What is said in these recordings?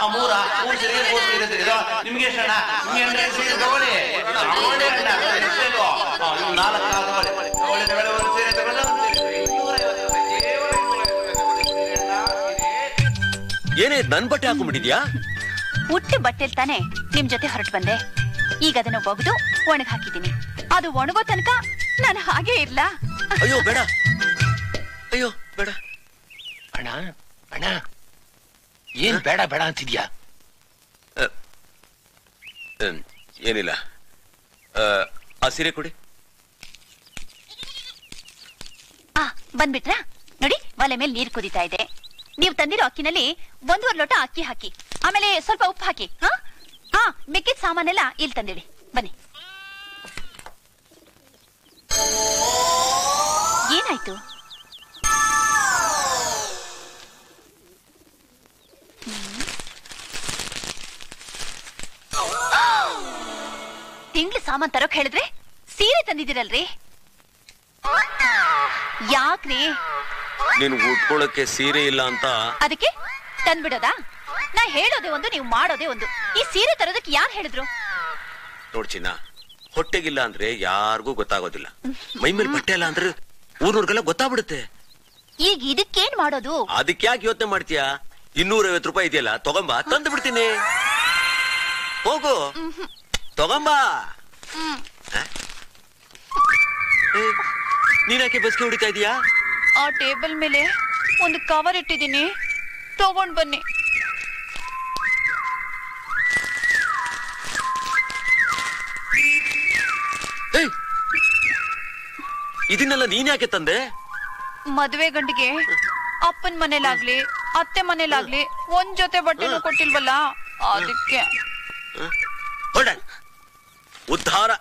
ಆ ಮೂರ ಮೂರು ಸೀರೆ ಮೂರು ಸೀರೆ ಇದು ನಿಮ್ಗೆ ಎಷ್ಟಣ್ಣ ನಿಮ್ಗೆ ಎಂಟು ಎಂಟು ಸೀರೆ ತಗೊಳ್ಳಿ ತಗೊಳ್ಳಿ ಅಣ್ಣ ಎಷ್ಟು ಬೇಕು ಆ, ಇನ್ನು ನಾಲ್ಕು ನಾಲ್ಕು ತಗೊಳ್ಳಿ ತಗೊಳ್ಳಿ ತಗೊಳ್ಳಿ ಒಂದು ಸೀರೆ ತಗೊಂಡು ಒಂದು ಸೀರೆ ಇನ್ನೂರ ಐವತ್ತು ರೂಪಾಯಿ ಕೇವಲ ಇನ್ನೂರ ಐವತ್ತು ರೂಪಾಯಿ ಸೀರೆ ಅಣ್ಣ, ಸೀರೆ. ಏನೇ ನನ್ ಬಟ್ಟೆ ಹಾಕೊಂಡ್ಬಿಟ್ಟಿದ್ಯಾ ಹುಟ್ಟಿ ಬಟ್ಟೆಲ್ ತಾನೆ ನಿಮ್ ಜೊತೆ ಹೊರಟು ಬಂದೆ ಈಗ ಅದನ್ನ ಒಗೆದು ಒಣಗ್ ಹಾಕಿದ್ದೀನಿ ಅದು ಒಣಗೋ ತನಕ ನಾನು ಹಾಗೆ ಇರ್ಲಾ ಅಯ್ಯೋ ಬೇಡ ಅಯ್ಯೋ ಬೇಡ ಅಣ್ಣ ಅಣ್ಣ ಏನ್ ಬೇಡ ಬೇಡ ಅಂತಿದ್ಯಾ ಹ್ಮ್, ಏನಿಲ್ಲ ಆ, ಆ ಸೀರೆ ಕೊಡಿ ಆ ಬಂದ್ಬಿಟ್ರಾ ನೋಡಿ ಒಲೆ ಮೇಲೆ ನೀರ್ ಕುದಿತಾ ಇದೆ ನೀವು ತಂದಿರೋ ಅಕ್ಕಿನಲ್ಲಿ ಒಂದೂವರೆ ಲೋಟ ಅಕ್ಕಿ ಹಾಕಿ ಆಮೇಲೆ ಸ್ವಲ್ಪ ಉಪ್ಪು ಹಾಕಿ ಹಾ ಹಾ ಮಿಕ್ಕಿದ ಸಾಮಾನೆಲ್ಲ ಇಲ್ಲಿ ತಂದಿಡಿ ಬನ್ನಿ ಏನಾಯ್ತು ತಿಂಗ್ಳು ಸಾಮಾನ್ ತರೋಕ್ ಹೇಳಿದ್ರೆ ಸೀರೆ ತಂದಿದ್ದೀರಲ್ರಿ ಯಾಕ್ರಿ ನೀನು ಉಟ್ಕೊಳ್ಳಕ್ಕೆ ಸೀರೆ ಇಲ್ಲ ಅಂತ ಅದಕ್ಕೆ ತಂದ್ಬಿಡೋದಾ ನಾ ಹೇಳೋದೇ ಒಂದು ನೀವು ಮಾಡೋದೇ ಒಂದು ಈ ಸೀರೆ ತರೋದಕ್ಕೆ ಯಾರು ಹೇಳಿದ್ರು ನೋಡ್ ಚಿನ್ನ ಹೊಟ್ಟೆಗಿಲ್ಲ ಅಂದ್ರೆ ಯಾರಿಗೂ ಗೊತ್ತಾಗೋದಿಲ್ಲ ಮೈ ಮೇಲೆ ಬಟ್ಟೆ ಇಲ್ಲ ಅಂದ್ರೆ ಊರ್ನವ್ರಿಗೆಲ್ಲ ಗೊತ್ತಾಗ್ಬಿಡುತ್ತೆ ಈಗ ಇದಕ್ಕೇನ್ ಮಾಡೋದು ಅದಕ್ಕೆ ಯಾಕೆ ಯೋಚನೆ ಮಾಡ್ತೀಯಾ ಇನ್ನೂರ ಐವತ್ತು ರೂಪಾಯಿ ಇದೆಯಲ್ಲ ತಗೊಂಬಾ ತಂದು ಬಿಡ್ತೀನಿ ಹೋಗು ತಗೊಂಬಾ ಹ್ಮ್. ಏ, ನೀನ್ಯಾಕೆ ಬಸ್ಗೆ ಹೊಡಿತಾ ಇದೀಯಾ ಆ ಟೇಬಲ್ ಮೇಲೆ ಒಂದು ಕವರ್ ಇಟ್ಟಿದ್ದೀನಿ ತಗೊಂಡ್ ಬನ್ನಿ ಏಯ್! ಇದನ್ನೆಲ್ಲ ನೀನ್ ಯಾಕೆ ತಂದೆ ಮದ್ವೆ ಗಂಡಿಗೆ ಅಪ್ಪನ್ ಮನೇಲಾಗ್ಲಿ ಅತ್ತೆ ಮನೇಲಾಗ್ಲಿ ಒಂದ್ ಜೊತೆ ಬಟ್ಟೆನೂ ಕೊಟ್ಟಿಲ್ವಲ್ಲ ಅದಕ್ಕೆ ಹೊರಡ ಉದ್ಧಾರ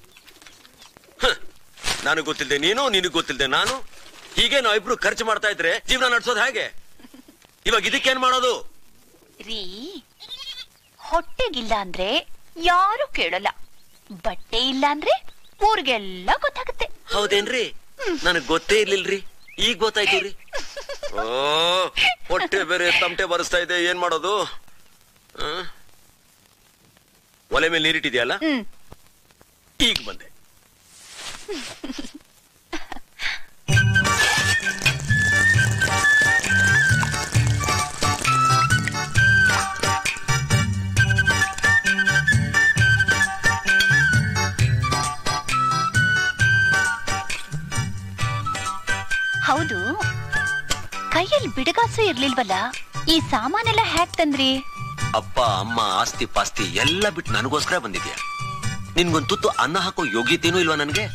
ನನಗೆ ಗೊತ್ತಿಲ್ದೆ ನೀನು ನಿನಗ್ ಗೊತ್ತಿಲ್ದೆ ನಾನು ಹೀಗೆ ನಾವಿಬ್ರು ಖರ್ಚು ಮಾಡ್ತಾ ಇದ್ರೆ ಜೀವನ ನಡ್ಸೋದು ಹೇಗೆ ಇವಾಗ ಇದಕ್ಕೇನ್ ಮಾಡೋದು ರೀ ಹೊಟ್ಟೆಗಿಲ್ಲ ಅಂದ್ರೆ ಯಾರು ಕೇಳಲ್ಲ ಬಟ್ಟೆ ಇಲ್ಲ ಅಂದ್ರೆ ಊರಿಗೆಲ್ಲ ಗೊತ್ತಾಗುತ್ತೆ ಹೌದೇನ್ರಿ ನನಗ್ ಗೊತ್ತೇ ಇರ್ಲಿಲ್ರಿ ಈಗ ಗೊತ್ತಾಯ್ತು ಓ ಹೊಟ್ಟೆ ಬೇರೆ ತಮಟೆ ಬರೆಸ್ತಾ ಇದೆ ಏನ್ ಮಾಡೋದು ಆ? ಒಲೆ ಮೇಲೆ ನೀರಿಟ್ಟಿದ್ಯಲ್ಲ ಹ್ಮ್ ಈಗ ಬಂದೆ ಹೌದು ಕೈಯಲ್ಲಿ ಬಿಡುಗಾಸು ಇರ್ಲಿಲ್ವಲ್ಲ ಈ ಸಾಮಾನೆಲ್ಲ ಹ್ಯಾಕ್ ತಂದ್ರಿ ಅಪ್ಪ ಅಮ್ಮ ಆಸ್ತಿ ಪಾಸ್ತಿ ಎಲ್ಲ ಬಿಟ್ಟು ನನಗೋಸ್ಕರ ಬಂದಿದ್ಯಾ ನಿನ್ಗೊಂದ್ ತುತ್ತು ಅನ್ನ ಹಾಕೋ ಯೋಗ್ಯತೆನೂ ಇಲ್ವಾ ನನ್ಗೆ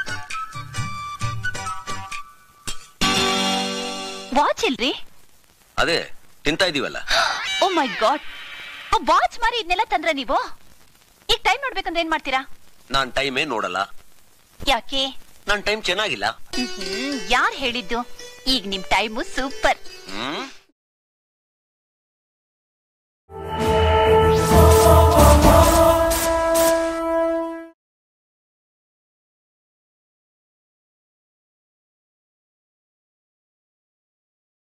ವಾಚ್ ಇಲ್ರಿ ಅದೇ ತಿಂತಾ ಇದೀವಲ್ಲ ಓ ಮೈ ಗಾಡ್ ವಾಚ್ ಮಾರಿ ಇದನ್ನೆಲ್ಲ ತಂದ್ರ ನೀವು ಈಗ ಟೈಮ್ ನೋಡ್ಬೇಕಂದ್ರೆ ಏನ್ ಮಾಡ್ತೀರಾ ನಾನ್ ಟೈಮೇ ನೋಡಲ್ಲ ಯಾಕೆ ನಾನ್ ಟೈಮ್ ಚೆನ್ನಾಗಿಲ್ಲ ಯಾರ್ ಹೇಳಿದ್ದು ಈಗ ನಿಮ್ ಟೈಮು ಸೂಪರ್ ಹ್ಮ್